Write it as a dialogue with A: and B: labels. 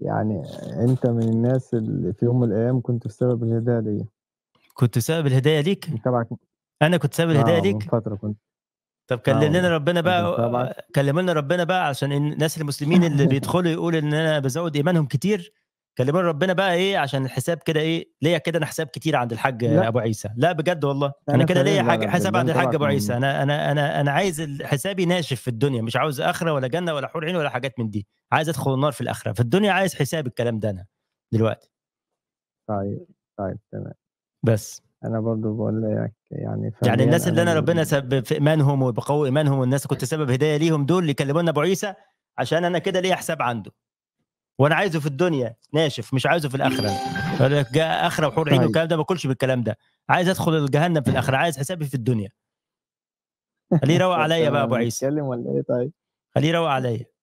A: يعني أنت من الناس اللي في يوم من الأيام كنت بسبب الهداية ليّا.
B: كنت سبب الهداية ليك؟
A: متابعك
B: أنا كنت سبب الهداية
A: آه، من
B: ليك؟
A: فترة كنت
B: طب
A: آه
B: كلم لنا
A: والله،
B: ربنا
A: كنت
B: بقى
A: متابعك
B: كلم لنا ربنا بقى عشان الناس المسلمين اللي بيدخلوا يقولوا إن أنا بازوّد إيمانهم كتير، كلموا لنا ربنا بقى إيه عشان الحساب كده إيه، ليّا كده أنا حساب كتير عند الحاج
A: لأ.
B: أبو عيسى، لأ بجد والله، أنا
A: أنا
B: كده ليّا
A: فاهم لا،
B: حاج
A: لا
B: حساب
A: بجد
B: عند
A: أنا
B: الحاج
A: متابعك
B: أبو عيسى،
A: من
B: أنا أنا أنا أنا عايز ال حسابي ناشف في الدنيا، مش عاوز آخرة ولا جنة ولا حور عين ولا حاجات من دي، عايز أدخل النار في الآخرة، في الدنيا عايز حساب الكلام ده أنا دلوقتي.
A: طيب، طيب تمام.
B: بس.
A: أنا برضه باقول لك يعني
B: يعني
A: فعليًا
B: الناس اللي
A: أنا
B: أنا
A: م
B: ربنا سبب في إيمانهم وبيقوي إيمانهم والناس اللي كنت سبب هداية ليهم دول يكلموا لنا أبو عيسى، عشان أنا كده ليّا حساب عنده، وأنا عايزه في الدنيا ناشف مش عايزه في الآخرة، يقول لك جا آخرة وحور عين
A: طيب.
B: والكلام ده ما باكلش بالكلام ده، عايز أدخل الجهنم في الآخرة، عايز حسابي في الدنيا. خليه يروق
A: طب
B: عليّا بقى أبو
A: تمام
B: عيسى.
A: نتكلم والّا إيه طيب؟
B: خليه يروق عليّا.